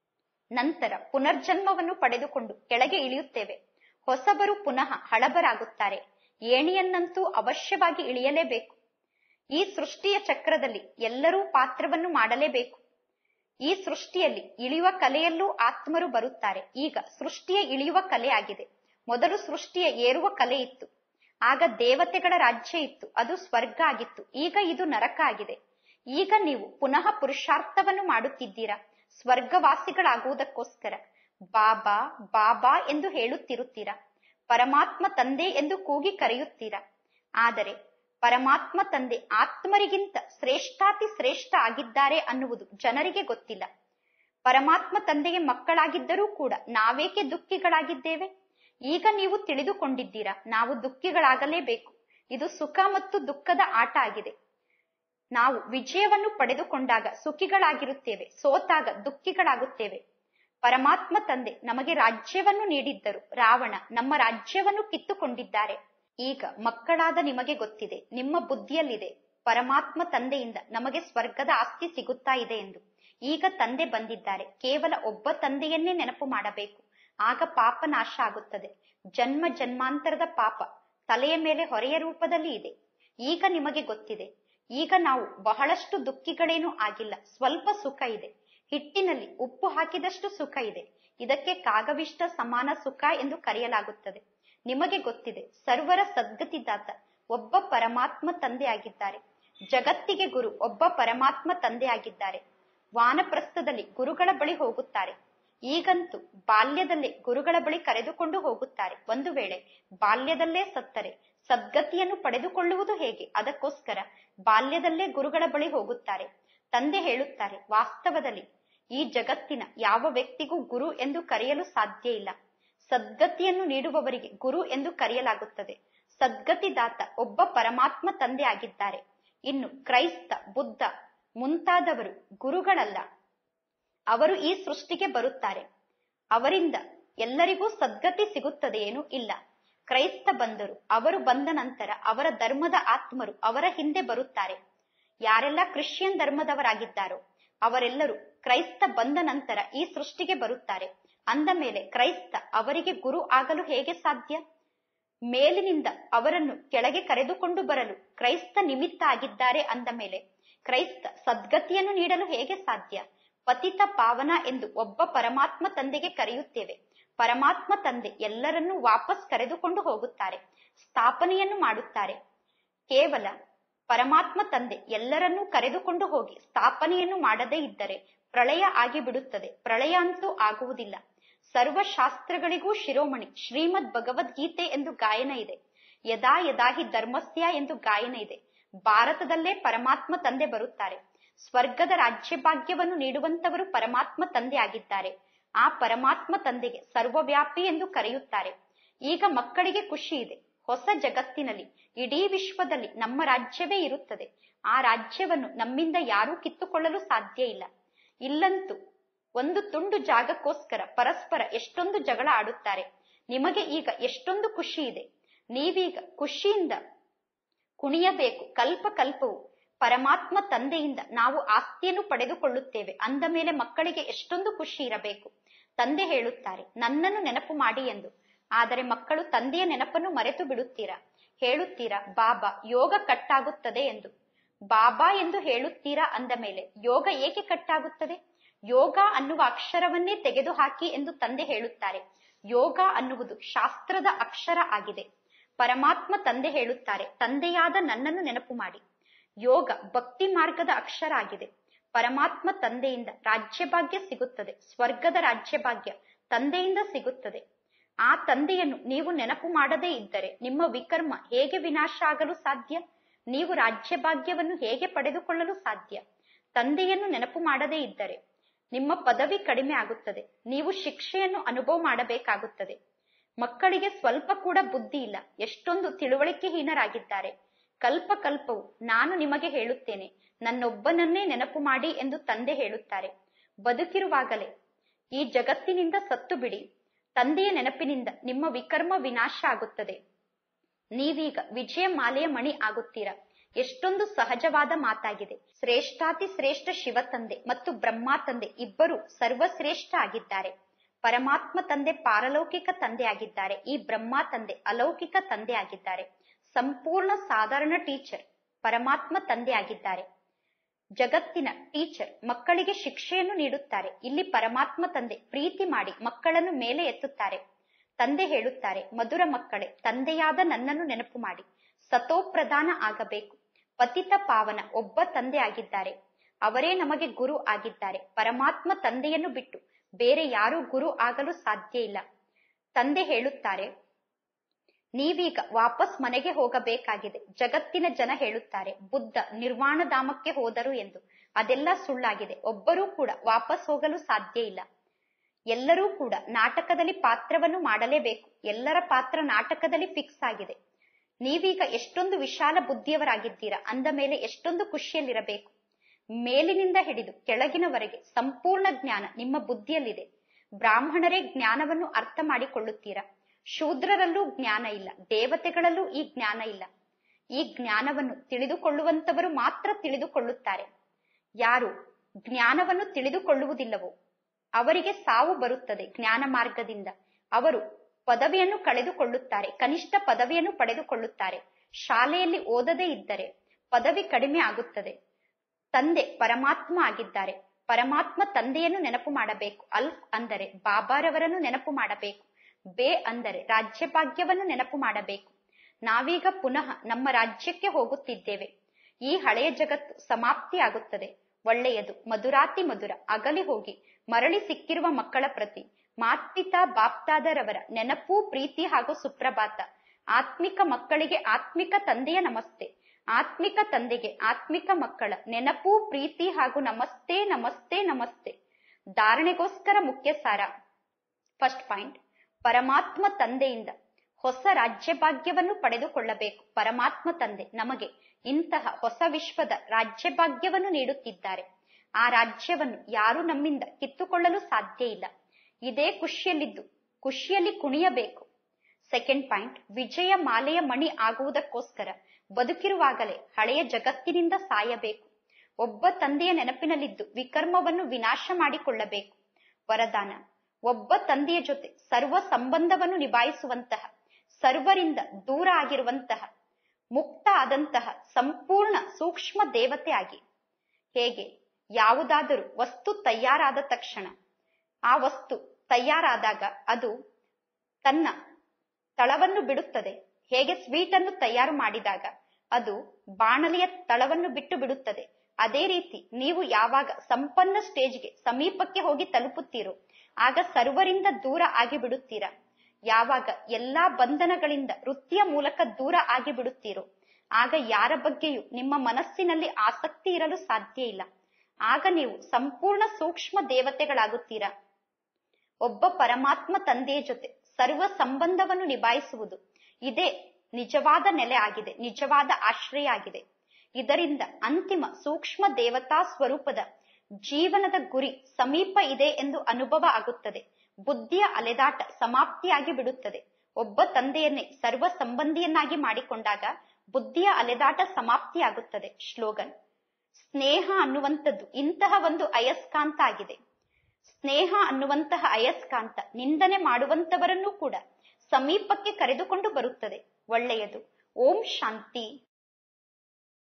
ನಂತರ ಪುನರ್ಜನ್ಮವನ್ನು ಪಡೆದುಕೊಂಡು ಕೆಳಗೆ ಇಳಿಯುತ್ತೇವೆ ಹೊಸಬರು ಪುನಃ ಹಳಬರಾಗುತ್ತಾರೆ ಏಣಿಯನ್ನಂತೂ ಅವಶ್ಯವಾಗಿ ಇಳಿಯಲೇಬೇಕು ಈ ಸೃಷ್ಟಿಯ ಚಕ್ರದಲ್ಲಿ ಎಲ್ಲರೂ ಪಾತ್ರವನ್ನು ಮಾಡಲೇಬೇಕು ಈ ಸೃಷ್ಟಿಯಲ್ಲಿ ಇಳಿಯುವ ಕಲೆಯಲ್ಲೂ ಆತ್ಮರು ಬರುತ್ತಾರೆ ಈಗ ಸೃಷ್ಟಿಯ ಇಳಿಯುವ ಕಲೆ ಆಗಿದೆ ಮೊದಲು ಸೃಷ್ಟಿಯ ಏರುವ ಕಲೆ ಇತ್ತು ಆಗ ದೇವತೆಗಳ ರಾಜ್ಯ ಇತ್ತು ಅದು ಸ್ವರ್ಗ ಆಗಿತ್ತು ಈಗ ಇದು ನರಕ ಆಗಿದೆ ಈಗ ನೀವು ಪುನಃ ಪುರುಷಾರ್ಥವನ್ನು ಮಾಡುತ್ತಿದ್ದೀರಾ ಸ್ವರ್ಗವಾಸಿಗಳಾಗುವುದಕ್ಕೋಸ್ಕರ ಬಾಬಾ ಬಾಬಾ ಎಂದು ಹೇಳುತ್ತಿರುತ್ತೀರಾ ಪರಮಾತ್ಮ ತಂದೆ ಎಂದು ಕೂಗಿ ಕರೆಯುತ್ತೀರಾ ಆದರೆ ಪರಮಾತ್ಮ ತಂದೆ ಆತ್ಮರಿಗಿಂತ ಶ್ರೇಷ್ಠಾತಿ ಶ್ರೇಷ್ಠ ಆಗಿದ್ದಾರೆ ಅನ್ನುವುದು ಜನರಿಗೆ ಗೊತ್ತಿಲ್ಲ ಪರಮಾತ್ಮ ತಂದೆಗೆ ಮಕ್ಕಳಾಗಿದ್ದರೂ ಕೂಡ ನಾವೇಕೆ ದುಃಖಿಗಳಾಗಿದ್ದೇವೆ ಈಗ ನೀವು ತಿಳಿದುಕೊಂಡಿದ್ದೀರಾ ನಾವು ದುಃಖಿಗಳಾಗಲೇಬೇಕು ಇದು ಸುಖ ಮತ್ತು ದುಃಖದ ಆಟ ಆಗಿದೆ ನಾವು ವಿಜಯವನ್ನು ಪಡೆದುಕೊಂಡಾಗ ಸುಖಿಗಳಾಗಿರುತ್ತೇವೆ ಸೋತಾಗ ದುಃಖಿಗಳಾಗುತ್ತೇವೆ ಪರಮಾತ್ಮ ತಂದೆ ನಮಗೆ ರಾಜ್ಯವನ್ನು ನೀಡಿದ್ದರು ರಾವಣ ನಮ್ಮ ರಾಜ್ಯವನ್ನು ಕಿತ್ತುಕೊಂಡಿದ್ದಾರೆ ಈಗ ಮಕ್ಕಳಾದ ನಿಮಗೆ ಗೊತ್ತಿದೆ ನಿಮ್ಮ ಬುದ್ಧಿಯಲ್ಲಿದೆ ಪರಮಾತ್ಮ ತಂದೆಯಿಂದ ನಮಗೆ ಸ್ವರ್ಗದ ಆಸ್ತಿ ಸಿಗುತ್ತಾ ಇದೆ ಎಂದು ಈಗ ತಂದೆ ಬಂದಿದ್ದಾರೆ ಕೇವಲ ಒಬ್ಬ ತಂದೆಯನ್ನೇ ನೆನಪು ಮಾಡಬೇಕು ಆಗ ಪಾಪ ನಾಶ ಆಗುತ್ತದೆ ಜನ್ಮ ಜನ್ಮಾಂತರದ ಪಾಪ ತಲೆಯ ಮೇಲೆ ಹೊರೆಯ ರೂಪದಲ್ಲಿ ಇದೆ ಈಗ ನಿಮಗೆ ಗೊತ್ತಿದೆ ಈಗ ನಾವು ಬಹಳಷ್ಟು ದುಃಖಿಗಳೇನೂ ಆಗಿಲ್ಲ ಸ್ವಲ್ಪ ಸುಖ ಇದೆ ಹಿಟ್ಟಿನಲ್ಲಿ ಉಪ್ಪು ಹಾಕಿದಷ್ಟು ಸುಖ ಇದೆ ಇದಕ್ಕೆ ಕಾಗವಿಷ್ಟ ಸಮಾನ ಸುಖ ಎಂದು ಕರೆಯಲಾಗುತ್ತದೆ ನಿಮಗೆ ಗೊತ್ತಿದೆ ಸರ್ವರ ಸದ್ಗತಿದಾತ ಒಬ್ಬ ಪರಮಾತ್ಮ ತಂದೆ ಆಗಿದ್ದಾರೆ ಜಗತ್ತಿಗೆ ಗುರು ಒಬ್ಬ ಪರಮಾತ್ಮ ತಂದೆ ಆಗಿದ್ದಾರೆ ವಾನಪ್ರಸ್ಥದಲ್ಲಿ ಗುರುಗಳ ಬಳಿ ಹೋಗುತ್ತಾರೆ ಈಗಂತೂ ಬಾಲ್ಯದಲ್ಲೇ ಗುರುಗಳ ಬಳಿ ಕರೆದುಕೊಂಡು ಹೋಗುತ್ತಾರೆ ಒಂದು ವೇಳೆ ಬಾಲ್ಯದಲ್ಲೇ ಸತ್ತರೆ ಸದ್ಗತಿಯನ್ನು ಪಡೆದುಕೊಳ್ಳುವುದು ಹೇಗೆ ಅದಕ್ಕೋಸ್ಕರ ಬಾಲ್ಯದಲ್ಲೇ ಗುರುಗಳ ಬಳಿ ಹೋಗುತ್ತಾರೆ ತಂದೆ ಹೇಳುತ್ತಾರೆ ವಾಸ್ತವದಲ್ಲಿ ಈ ಜಗತ್ತಿನ ಯಾವ ವ್ಯಕ್ತಿಗೂ ಗುರು ಎಂದು ಕರೆಯಲು ಸಾಧ್ಯ ಇಲ್ಲ ಸದ್ಗತಿಯನ್ನು ನೀಡುವವರಿಗೆ ಗುರು ಎಂದು ಕರೆಯಲಾಗುತ್ತದೆ ಸದ್ಗತಿದಾತ ಒಬ್ಬ ಪರಮಾತ್ಮ ತಂದೆ ಆಗಿದ್ದಾರೆ ಇನ್ನು ಕ್ರೈಸ್ತ ಬುದ್ಧ ಮುಂತಾದವರು ಗುರುಗಳಲ್ಲ ಅವರು ಈ ಸೃಷ್ಟಿಗೆ ಬರುತ್ತಾರೆ ಅವರಿಂದ ಎಲ್ಲರಿಗೂ ಸದ್ಗತಿ ಸಿಗುತ್ತದೆಯೇನು ಇಲ್ಲ ಕ್ರೈಸ್ತ ಬಂದರು ಅವರು ಬಂದ ನಂತರ ಅವರ ಧರ್ಮದ ಆತ್ಮರು ಅವರ ಹಿಂದೆ ಬರುತ್ತಾರೆ ಯಾರೆಲ್ಲ ಕ್ರಿಶ್ಚಿಯನ್ ಧರ್ಮದವರಾಗಿದ್ದಾರೋ ಅವರೆಲ್ಲರೂ ಕ್ರೈಸ್ತ ಬಂದ ನಂತರ ಈ ಸೃಷ್ಟಿಗೆ ಬರುತ್ತಾರೆ ಅಂದ ಮೇಲೆ ಕ್ರೈಸ್ತ ಅವರಿಗೆ ಗುರು ಆಗಲು ಹೇಗೆ ಸಾಧ್ಯ ಮೇಲಿನಿಂದ ಅವರನ್ನು ಕೆಳಗೆ ಕರೆದುಕೊಂಡು ಬರಲು ಕ್ರೈಸ್ತ ನಿಮಿತ್ತ ಆಗಿದ್ದಾರೆ ಅಂದ ಮೇಲೆ ಕ್ರೈಸ್ತ ಸದ್ಗತಿಯನ್ನು ನೀಡಲು ಹೇಗೆ ಸಾಧ್ಯ ಪತಿತ ಪಾವನ ಎಂದು ಒಬ್ಬ ಪರಮಾತ್ಮ ತಂದೆಗೆ ಕರೆಯುತ್ತೇವೆ ಪರಮಾತ್ಮ ತಂದೆ ಎಲ್ಲರನ್ನೂ ವಾಪಸ್ ಕರೆದುಕೊಂಡು ಹೋಗುತ್ತಾರೆ ಸ್ಥಾಪನೆಯನ್ನು ಮಾಡುತ್ತಾರೆ ಕೇವಲ ಪರಮಾತ್ಮ ತಂದೆ ಎಲ್ಲರನ್ನೂ ಕರೆದುಕೊಂಡು ಹೋಗಿ ಸ್ಥಾಪನೆಯನ್ನು ಮಾಡದೇ ಇದ್ದರೆ ಪ್ರಳಯ ಆಗಿಬಿಡುತ್ತದೆ ಪ್ರಳಯ ಅಂತೂ ಆಗುವುದಿಲ್ಲ ಸರ್ವಶಾಸ್ತ್ರಗಳಿಗೂ ಶಿರೋಮಣಿ ಶ್ರೀಮದ್ ಭಗವದ್ಗೀತೆ ಎಂದು ಗಾಯನ ಇದೆ ಯದಾ ಯದಾಹಿ ಧರ್ಮಸ್ಯ ಎಂದು ಗಾಯನ ಇದೆ ಭಾರತದಲ್ಲೇ ಪರಮಾತ್ಮ ತಂದೆ ಬರುತ್ತಾರೆ ಸ್ವರ್ಗದ ರಾಜ್ಯ ಭಾಗ್ಯವನ್ನು ನೀಡುವಂತವರು ಪರಮಾತ್ಮ ತಂದೆ ಆಗಿದ್ದಾರೆ ಆ ಪರಮಾತ್ಮ ತಂದೆಗೆ ಸರ್ವವ್ಯಾಪಿ ಎಂದು ಕರೆಯುತ್ತಾರೆ ಈಗ ಮಕ್ಕಳಿಗೆ ಖುಷಿ ಇದೆ ಹೊಸ ಜಗತ್ತಿನಲ್ಲಿ ಇಡೀ ವಿಶ್ವದಲ್ಲಿ ನಮ್ಮ ರಾಜ್ಯವೇ ಇರುತ್ತದೆ ಆ ರಾಜ್ಯವನ್ನು ನಮ್ಮಿಂದ ಯಾರೂ ಕಿತ್ತುಕೊಳ್ಳಲು ಸಾಧ್ಯ ಇಲ್ಲ ಇಲ್ಲಂತೂ ಒಂದು ತುಂಡು ಜಾಗಕ್ಕೋಸ್ಕರ ಪರಸ್ಪರ ಎಷ್ಟೊಂದು ಜಗಳ ಆಡುತ್ತಾರೆ ನಿಮಗೆ ಈಗ ಎಷ್ಟೊಂದು ಖುಷಿ ಇದೆ ನೀವೀಗ ಖುಷಿಯಿಂದ ಕುಣಿಯಬೇಕು ಕಲ್ಪ ಕಲ್ಪವು ಪರಮಾತ್ಮ ತಂದೆಯಿಂದ ನಾವು ಆಸ್ತಿಯನ್ನು ಪಡೆದುಕೊಳ್ಳುತ್ತೇವೆ ಅಂದ ಮೇಲೆ ಮಕ್ಕಳಿಗೆ ಎಷ್ಟೊಂದು ಖುಷಿ ಇರಬೇಕು ತಂದೆ ಹೇಳುತ್ತಾರೆ ನನ್ನನ್ನು ನೆನಪು ಮಾಡಿ ಎಂದು ಆದರೆ ಮಕ್ಕಳು ತಂದೆಯ ನೆನಪನ್ನು ಮರೆತು ಬಿಡುತ್ತೀರಾ ಹೇಳುತ್ತೀರಾ ಬಾಬಾ ಯೋಗ ಕಟ್ಟಾಗುತ್ತದೆ ಎಂದು ಬಾಬಾ ಎಂದು ಹೇಳುತ್ತೀರಾ ಅಂದ ಮೇಲೆ ಯೋಗ ಏಕೆ ಕಟ್ಟಾಗುತ್ತದೆ ಯೋಗ ಅನ್ನುವ ಅಕ್ಷರವನ್ನೇ ತೆಗೆದುಹಾಕಿ ಎಂದು ತಂದೆ ಹೇಳುತ್ತಾರೆ ಯೋಗ ಅನ್ನುವುದು ಶಾಸ್ತ್ರದ ಅಕ್ಷರ ಆಗಿದೆ ಪರಮಾತ್ಮ ತಂದೆ ಹೇಳುತ್ತಾರೆ ತಂದೆಯಾದ ನನ್ನನ್ನು ನೆನಪು ಮಾಡಿ ಯೋಗ ಭಕ್ತಿ ಮಾರ್ಗದ ಅಕ್ಷರ ಆಗಿದೆ ಪರಮಾತ್ಮ ತಂದೆಯಿಂದ ರಾಜ್ಯಭಾಗ್ಯ ಸಿಗುತ್ತದೆ ಸ್ವರ್ಗದ ರಾಜ್ಯಭಾಗ್ಯ ತಂದೆಯಿಂದ ಸಿಗುತ್ತದೆ ಆ ತಂದೆಯನ್ನು ನೀವು ನೆನಪು ಮಾಡದೇ ಇದ್ದರೆ ನಿಮ್ಮ ವಿಕರ್ಮ ಹೇಗೆ ವಿನಾಶ ಆಗಲು ಸಾಧ್ಯ ನೀವು ರಾಜ್ಯಭಾಗ್ಯವನ್ನು ಹೇಗೆ ಪಡೆದುಕೊಳ್ಳಲು ಸಾಧ್ಯ ತಂದೆಯನ್ನು ನೆನಪು ಮಾಡದೇ ಇದ್ದರೆ ನಿಮ್ಮ ಪದವಿ ಕಡಿಮೆ ಆಗುತ್ತದೆ ನೀವು ಶಿಕ್ಷೆಯನ್ನು ಅನುಭವ ಮಾಡಬೇಕಾಗುತ್ತದೆ ಮಕ್ಕಳಿಗೆ ಸ್ವಲ್ಪ ಕೂಡ ಬುದ್ಧಿ ಇಲ್ಲ ಎಷ್ಟೊಂದು ತಿಳುವಳಿಕೆಹೀನರಾಗಿದ್ದಾರೆ ಕಲ್ಪ ಕಲ್ಪವು ನಾನು ನಿಮಗೆ ಹೇಳುತ್ತೇನೆ ನನ್ನೊಬ್ಬನನ್ನೇ ನೆನಪು ಮಾಡಿ ಎಂದು ತಂದೆ ಹೇಳುತ್ತಾರೆ ಬದುಕಿರುವಾಗಲೇ ಈ ಜಗತ್ತಿನಿಂದ ಸತ್ತು ಬಿಡಿ ತಂದೆಯ ನೆನಪಿನಿಂದ ನಿಮ್ಮ ವಿಕರ್ಮ ವಿನಾಶ ಆಗುತ್ತದೆ ನೀವೀಗ ವಿಜಯ ಮಾಲೆಯ ಮಣಿ ಆಗುತ್ತೀರಾ ಎಷ್ಟೊಂದು ಸಹಜವಾದ ಮಾತಾಗಿದೆ ಶ್ರೇಷ್ಠಾತಿ ಶ್ರೇಷ್ಠ ಶಿವ ತಂದೆ ಮತ್ತು ಬ್ರಹ್ಮ ತಂದೆ ಇಬ್ಬರು ಸರ್ವಶ್ರೇಷ್ಠ ಆಗಿದ್ದಾರೆ ಪರಮಾತ್ಮ ತಂದೆ ಪಾರಲೌಕಿಕ ತಂದೆ ಆಗಿದ್ದಾರೆ ಈ ಬ್ರಹ್ಮ ತಂದೆ ಅಲೌಕಿಕ ತಂದೆ ಆಗಿದ್ದಾರೆ ಸಂಪೂರ್ಣ ಸಾಧಾರಣ ಟೀಚರ್ ಪರಮಾತ್ಮ ತಂದೆ ಆಗಿದ್ದಾರೆ ಜಗತ್ತಿನ ಟೀಚರ್ ಮಕ್ಕಳಿಗೆ ಶಿಕ್ಷೆಯನ್ನು ನೀಡುತ್ತಾರೆ ಇಲ್ಲಿ ಪರಮಾತ್ಮ ತಂದೆ ಪ್ರೀತಿ ಮಾಡಿ ಮಕ್ಕಳನ್ನು ಮೇಲೆ ಎತ್ತುತ್ತಾರೆ ತಂದೆ ಹೇಳುತ್ತಾರೆ ಮಧುರ ಮಕ್ಕಳೇ ತಂದೆಯಾದ ನನ್ನನ್ನು ನೆನಪು ಮಾಡಿ ಸತೋಪ್ರಧಾನ ಆಗಬೇಕು ಪತಿತ ಪಾವನ ಒಬ್ಬ ತಂದೆ ಆಗಿದ್ದಾರೆ ಅವರೇ ನಮಗೆ ಗುರು ಆಗಿದ್ದಾರೆ ಪರಮಾತ್ಮ ತಂದೆಯನ್ನು ಬಿಟ್ಟು ಬೇರೆ ಯಾರೂ ಗುರು ಆಗಲು ಸಾಧ್ಯ ಇಲ್ಲ ತಂದೆ ಹೇಳುತ್ತಾರೆ ನೀವೀಗ ವಾಪಸ್ ಮನೆಗೆ ಹೋಗಬೇಕಾಗಿದೆ ಜಗತ್ತಿನ ಜನ ಹೇಳುತ್ತಾರೆ ಬುದ್ಧ ನಿರ್ವಾಣಧಾಮಕ್ಕೆ ಹೋದರು ಎಂದು ಅದೆಲ್ಲ ಸುಳ್ಳಾಗಿದೆ ಒಬ್ಬರೂ ಕೂಡ ವಾಪಸ್ ಹೋಗಲು ಸಾಧ್ಯ ಇಲ್ಲ ಎಲ್ಲರೂ ಕೂಡ ನಾಟಕದಲ್ಲಿ ಪಾತ್ರವನ್ನು ಮಾಡಲೇಬೇಕು ಎಲ್ಲರ ಪಾತ್ರ ನಾಟಕದಲ್ಲಿ ಫಿಕ್ಸ್ ಆಗಿದೆ ನೀವೀಗ ಎಷ್ಟೊಂದು ವಿಶಾಲ ಬುದ್ಧಿಯವರಾಗಿದ್ದೀರಾ ಅಂದ ಮೇಲೆ ಎಷ್ಟೊಂದು ಖುಷಿಯಲ್ಲಿರಬೇಕು ಮೇಲಿನಿಂದ ಹಿಡಿದು ಕೆಳಗಿನವರೆಗೆ ಸಂಪೂರ್ಣ ಜ್ಞಾನ ನಿಮ್ಮ ಬುದ್ಧಿಯಲ್ಲಿದೆ ಬ್ರಾಹ್ಮಣರೇ ಜ್ಞಾನವನ್ನು ಅರ್ಥ ಮಾಡಿಕೊಳ್ಳುತ್ತೀರಾ ಶೂದ್ರರಲ್ಲೂ ಜ್ಞಾನ ಇಲ್ಲ ದೇವತೆಗಳಲ್ಲೂ ಈ ಜ್ಞಾನ ಇಲ್ಲ ಈ ಜ್ಞಾನವನ್ನು ತಿಳಿದುಕೊಳ್ಳುವಂತವರು ಮಾತ್ರ ತಿಳಿದುಕೊಳ್ಳುತ್ತಾರೆ ಯಾರು ಜ್ಞಾನವನ್ನು ತಿಳಿದುಕೊಳ್ಳುವುದಿಲ್ಲವೋ ಅವರಿಗೆ ಸಾವು ಬರುತ್ತದೆ ಜ್ಞಾನ ಮಾರ್ಗದಿಂದ ಅವರು ಪದವಿಯನ್ನು ಕಳೆದುಕೊಳ್ಳುತ್ತಾರೆ ಕನಿಷ್ಠ ಪದವಿಯನ್ನು ಪಡೆದುಕೊಳ್ಳುತ್ತಾರೆ ಶಾಲೆಯಲ್ಲಿ ಓದದೇ ಇದ್ದರೆ ಪದವಿ ಕಡಿಮೆ ಆಗುತ್ತದೆ ತಂದೆ ಪರಮಾತ್ಮ ಆಗಿದ್ದಾರೆ ಪರಮಾತ್ಮ ತಂದೆಯನ್ನು ನೆನಪು ಮಾಡಬೇಕು ಅಲ್ಫ್ ಅಂದರೆ ಬಾಬಾರವರನ್ನು ನೆನಪು ಮಾಡಬೇಕು ಬೇ ಅಂದರೆ ರಾಜ್ಯ ಭಾಗ್ಯವನ್ನು ನೆನಪು ಮಾಡಬೇಕು ನಾವೀಗ ಪುನಃ ನಮ್ಮ ರಾಜ್ಯಕ್ಕೆ ಹೋಗುತ್ತಿದ್ದೇವೆ ಈ ಹಳೆಯ ಜಗತ್ತು ಸಮಾಪ್ತಿಯಾಗುತ್ತದೆ ಒಳ್ಳೆಯದು ಮಧುರಾತಿ ಮಧುರ ಅಗಲಿ ಹೋಗಿ ಮರಳಿ ಸಿಕ್ಕಿರುವ ಮಕ್ಕಳ ಪ್ರತಿ ಮಾತ್ಪಿತಾ ಬಾಪ್ತಾದರವರ ನೆನಪು ಪ್ರೀತಿ ಹಾಗೂ ಸುಪ್ರಭಾತ ಆತ್ಮಿಕ ಮಕ್ಕಳಿಗೆ ಆತ್ಮಿಕ ತಂದೆಯ ನಮಸ್ತೆ ಆತ್ಮಿಕ ತಂದೆಗೆ ಆತ್ಮಿಕ ಮಕ್ಕಳ ನೆನಪು ಪ್ರೀತಿ ಹಾಗೂ ನಮಸ್ತೆ ನಮಸ್ತೆ ನಮಸ್ತೆ ಧಾರಣೆಗೋಸ್ಕರ ಮುಖ್ಯ ಸಾರ ಫಸ್ಟ್ ಪಾಯಿಂಟ್ ಪರಮಾತ್ಮ ತಂದೆಯಿಂದ ಹೊಸ ರಾಜ್ಯ ಭಾಗ್ಯವನ್ನು ಪಡೆದುಕೊಳ್ಳಬೇಕು ಪರಮಾತ್ಮ ತಂದೆ ನಮಗೆ ಇಂತಹ ಹೊಸ ವಿಶ್ವದ ರಾಜ್ಯ ಭಾಗ್ಯವನ್ನು ನೀಡುತ್ತಿದ್ದಾರೆ ಆ ರಾಜ್ಯವನ್ನು ಯಾರು ನಮ್ಮಿಂದ ಕಿತ್ತುಕೊಳ್ಳಲು ಸಾಧ್ಯ ಇಲ್ಲ ಇದೇ ಖುಷಿಯಲ್ಲಿದ್ದು ಖುಷಿಯಲ್ಲಿ ಕುಣಿಯಬೇಕು ಸೆಕೆಂಡ್ ಪಾಯಿಂಟ್ ವಿಜಯ ಮಾಲೆಯ ಮಣಿ ಆಗುವುದಕ್ಕೋಸ್ಕರ ಬದುಕಿರುವಾಗಲೇ ಹಳೆಯ ಜಗತ್ತಿನಿಂದ ಸಾಯಬೇಕು ಒಬ್ಬ ತಂದೆಯ ನೆನಪಿನಲ್ಲಿದ್ದು ವಿಕರ್ಮವನ್ನು ವಿನಾಶ ಮಾಡಿಕೊಳ್ಳಬೇಕು ವರದಾನ ಒಬ್ಬ ತಂದೆಯ ಜೊತೆ ಸರ್ವ ಸಂಬಂಧವನ್ನು ನಿಭಾಯಿಸುವಂತಹ ಸರ್ವರಿಂದ ದೂರ ಆಗಿರುವಂತಹ ಮುಕ್ತ ಆದಂತಹ ಸಂಪೂರ್ಣ ಸೂಕ್ಷ್ಮ ದೇವತೆ ಆಗಿ ಹೇಗೆ ಯಾವುದಾದರೂ ವಸ್ತು ತಯಾರಾದ ತಕ್ಷಣ ಆ ವಸ್ತು ತಯಾರಾದಾಗ ಅದು ತನ್ನ ತಳವನ್ನು ಬಿಡುತ್ತದೆ ಹೇಗೆ ಸ್ವೀಟ್ ಅನ್ನು ತಯಾರು ಮಾಡಿದಾಗ ಅದು ಬಾಣಲೆಯ ತಳವನ್ನು ಬಿಟ್ಟು ಬಿಡುತ್ತದೆ ಅದೇ ರೀತಿ ನೀವು ಯಾವಾಗ ಸಂಪನ್ನ ಸ್ಟೇಜ್ಗೆ ಸಮೀಪಕ್ಕೆ ಹೋಗಿ ತಲುಪುತ್ತೀರೋ ಆಗ ಸರ್ವರಿಂದ ದೂರ ಆಗಿ ಬಿಡುತ್ತೀರಾ ಯಾವಾಗ ಎಲ್ಲಾ ಬಂಧನಗಳಿಂದ ವೃತ್ತಿಯ ಮೂಲಕ ದೂರ ಆಗಿ ಬಿಡುತ್ತೀರೋ ಆಗ ಯಾರ ಬಗ್ಗೆಯೂ ನಿಮ್ಮ ಮನಸ್ಸಿನಲ್ಲಿ ಆಸಕ್ತಿ ಇರಲು ಸಾಧ್ಯ ಇಲ್ಲ ಆಗ ನೀವು ಸಂಪೂರ್ಣ ಸೂಕ್ಷ್ಮ ದೇವತೆಗಳಾಗುತ್ತೀರಾ ಒಬ್ಬ ಪರಮಾತ್ಮ ತಂದೆಯ ಜೊತೆ ಸರ್ವ ಸಂಬಂಧವನ್ನು ನಿಭಾಯಿಸುವುದು ಇದೇ ನಿಜವಾದ ನೆಲೆ ಆಗಿದೆ ನಿಜವಾದ ಆಶ್ರಯ ಆಗಿದೆ ಇದರಿಂದ ಅಂತಿಮ ಸೂಕ್ಷ್ಮ ದೇವತಾ ಸ್ವರೂಪದ ಜೀವನದ ಗುರಿ ಸಮೀಪ ಇದೆ ಎಂದು ಅನುಭವ ಆಗುತ್ತದೆ ಬುದ್ಧಿಯ ಅಲೆದಾಟ ಸಮಾಪ್ತಿಯಾಗಿ ಬಿಡುತ್ತದೆ ಒಬ್ಬ ತಂದೆಯನ್ನೇ ಸರ್ವ ಸಂಬಂಧಿಯನ್ನಾಗಿ ಮಾಡಿಕೊಂಡಾಗ ಬುದ್ಧಿಯ ಅಲೆದಾಟ ಸಮಾಪ್ತಿಯಾಗುತ್ತದೆ ಶ್ಲೋಗನ್ ಸ್ನೇಹ ಅನ್ನುವಂಥದ್ದು ಇಂತಹ ಒಂದು ಅಯಸ್ಕಾಂತ ಆಗಿದೆ ಸ್ನೇಹ ಅನ್ನುವಂತಹ ಅಯಸ್ಕಾಂತ ನಿಂದನೆ ಮಾಡುವಂತವರನ್ನೂ ಕೂಡ ಸಮೀಪಕ್ಕೆ ಕರೆದುಕೊಂಡು ಬರುತ್ತದೆ ಒಳ್ಳೆಯದು ಓಂ ಶಾಂತಿ